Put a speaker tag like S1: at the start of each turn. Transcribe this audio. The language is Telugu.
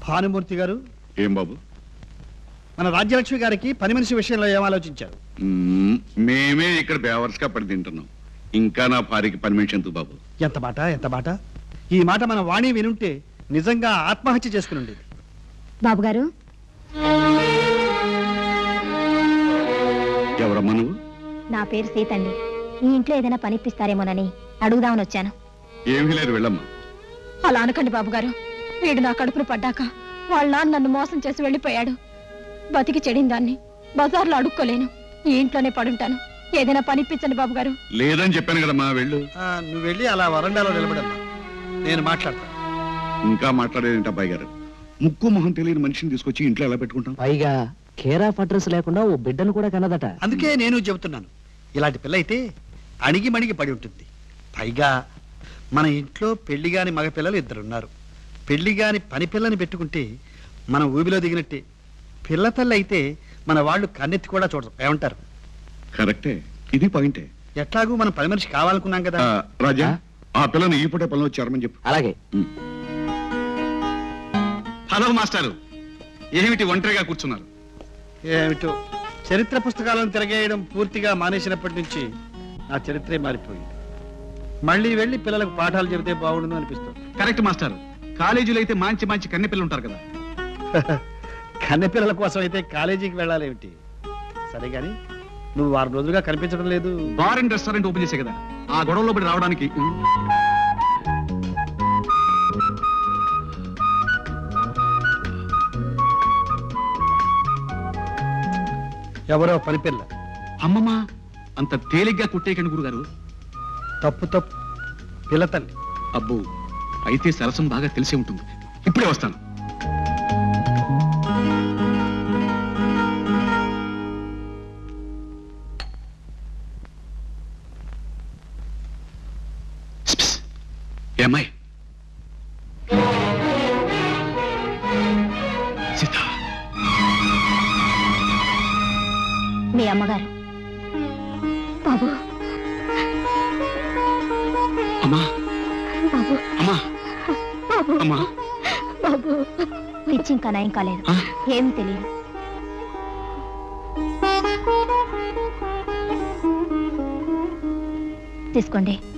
S1: భానుమూర్తి గారు
S2: ఏం బాబు
S1: మన రాజ్యలక్ష్మి గారికి పని మనిషి విషయంలో ఏం ఆలోచించారు
S2: మ్మ్, మేమే ఇక్కడ బేవర్స్ గా పడి తింటున్నాం ఇంకా నా భార్యకి పని మనిషి ఎందుకు బాబు
S1: ఎంత మాట ఎంత మాట ఈ మాట మన వాణి వినుంటే నిజంగా ఆత్మహత్య చేసుకుని ఉండేది
S3: బాబు గారు
S2: ఎవరమ్మా నువ్వు
S3: నా పేరు సీత అండి ఈ ఇంట్లో ఏదైనా పనిపిస్తారేమోనని అడుగుదామని వచ్చాను
S2: ఏమీ లేదు వెళ్ళమ్మా
S3: అలా అనకండి బాబు గారు వీడు నా కడుపును పడ్డాక వాళ్ళ నాన్న నన్ను మోసం చేసి వెళ్ళిపోయాడు బతికి చెడిన దాన్ని బజార్లో అడుక్కోలేను ఈ ఇంట్లోనే పడుంటాను ఏదైనా పనిపించండి బాబు గారు
S2: లేదని చెప్పాను కదమ్మా వెళ్ళు
S1: ఆ, నువ్వు వెళ్ళి అలా వరండాలో నిలబడమ్మా నేను మాట్లాడతాను
S2: ఇంకా మాట్లాడేదంటే అబ్బాయి గారు ముక్కు మొహం తెలియని మనిషిని తీసుకొచ్చి ఇంట్లో ఎలా పెట్టుకుంటాం
S4: పైగా కేర్ ఆఫ్ అడ్రస్ లేకుండా ఓ బిడ్డను కూడా కన్నదట
S1: అందుకే నేను చెబుతున్నాను ఇలాంటి పిల్ల అయితే అణిగి మణిగి పడి ఉంటుంది పైగా మన ఇంట్లో పెళ్లి కాని మగ పిల్లలు ఇద్దరు ఉన్నారు పెళ్లి కాని పని పిల్లని పెట్టుకుంటే మనం ఊబిలో దిగినట్టే పిల్ల తల్లి అయితే మన వాళ్ళు కన్నెత్తి కూడా చూడరు ఏమంటారు
S2: కరెక్టే ఇది పాయింటే
S1: ఎట్లాగూ మనం పని మనిషి కావాలనుకున్నాం కదా
S2: ఆ, రాజా
S4: ఆ?
S2: ఆ పిల్లని ఈ పూటే పనిలో వచ్చారమని చెప్పు
S4: అలాగే
S2: మ్మ్.
S5: హలో మాస్టారు ఏమిటి ఒంటరిగా కూర్చున్నారు
S1: ఏమిటో చరిత్ర పుస్తకాలను తిరగేయడం పూర్తిగా మానేసినప్పటి నుంచి నా చరిత్రే మారిపోయింది మళ్ళీ వెళ్ళి పిల్లలకు పాఠాలు చెబితే బాగుండును అనిపిస్తుంది
S5: కరెక్ట్ మాస్టర్ కాలేజీలో అయితే మంచి మంచి కన్నె పిల్లలు ఉంటారు కదా
S1: కన్నె పిల్లల కోసం అయితే కాలేజీకి వెళ్ళాలేమిటి సరే గాని నువ్వు వారం రోజులుగా కనిపించడం లేదు
S5: బార్ అండ్ రెస్టారెంట్ ఓపెన్ చేసే కదా ఆ గొడవలో పడి రావడానికి
S1: ఎవరో పని పిల్ల
S5: అమ్మమ్మ అంత తేలిగ్గా కుట్టేయకండి గురుగారు
S1: తప్పు తప్పు పిల్ల తల్లి
S5: అబ్బో అయితే సరసం బాగా తెలిసే ఉంటుంది ఇప్పుడే వస్తాను స్పిస్. ఏ అమ్మాయి సీత
S3: మీ అమ్మగారు బాబు
S5: అమ్మా
S3: బాబు
S5: అమ్మా
S3: బాబు
S5: అమ్మా
S3: బాబు పిచ్చి ఇంకా నయం కాలేదు
S5: ఆ?
S3: ఏం తెలియదు తీసుకోండి